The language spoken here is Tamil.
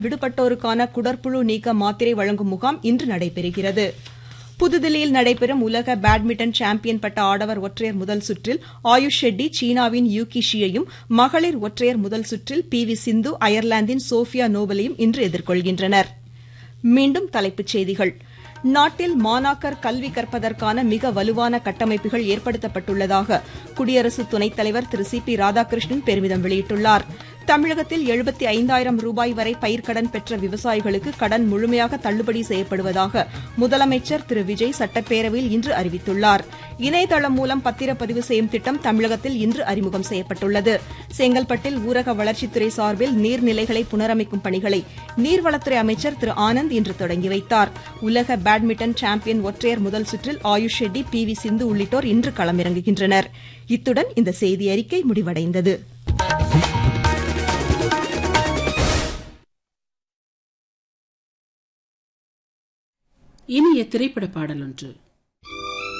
விடுபட்டோருக்கான குடற்புழு நீக்க மாத்திரை வழங்கும் முகாம் இன்று நடைபெறுகிறது புதுதில்லியில் நடைபெறும் உலக பேட்மிண்டன் சாம்பியன் பட்ட ஆடவர் ஒற்றையர் முதல் சுற்றில் ஆயுஷ் ஷெட்டி சீனாவின் யூகி ஷியையும் மகளிர் ஒற்றையர் முதல் சுற்றில் பி வி சிந்து அயர்லாந்தின் சோஃபியா நோபலையும் இன்று எதிர்கொள்கின்றனர் மீண்டும் தலைப்புச் செய்திகள் நாட்டில் மாணாக்கர் கல்வி கற்பதற்கான மிக வலுவான கட்டமைப்புகள் ஏற்படுத்தப்பட்டுள்ளதாக குடியரசு துணைத் தலைவர் திரு சி பி ராதாகிருஷ்ணன் பெருமிதம் வெளியிட்டுள்ளார் தமிழகத்தில் எழுபத்தி ஐந்தாயிரம் ரூபாய் வரை பயிர்க்கடன் பெற்ற விவசாயிகளுக்கு கடன் முழுமையாக தள்ளுபடி செய்யப்படுவதாக முதலமைச்சர் திரு விஜய் சட்டப்பேரவையில் இன்று அறிவித்துள்ளார் இணையதளம் மூலம் பத்திரப்பதிவு செய்யும் திட்டம் தமிழகத்தில் இன்று அறிமுகம் செய்யப்பட்டுள்ளது செங்கல்பட்டில் ஊரக வளர்ச்சித்துறை சார்பில் நீர்நிலைகளை புனரமைக்கும் பணிகளை நீர்வளத்துறை அமைச்சர் திரு ஆனந்த் இன்று தொடங்கி வைத்தார் உலக பேட்மிண்டன் சாம்பியன் ஒற்றையர் முதல் சுற்றில் ஆயுஷ் ஷெட்டி பி வி சிந்து உள்ளிட்டோர் இன்று களமிறங்குகின்றனர் இத்துடன் இந்த செய்தி அறிக்கை முடிவடைந்தது இனிய திரைப்பட பாடல் ஒன்று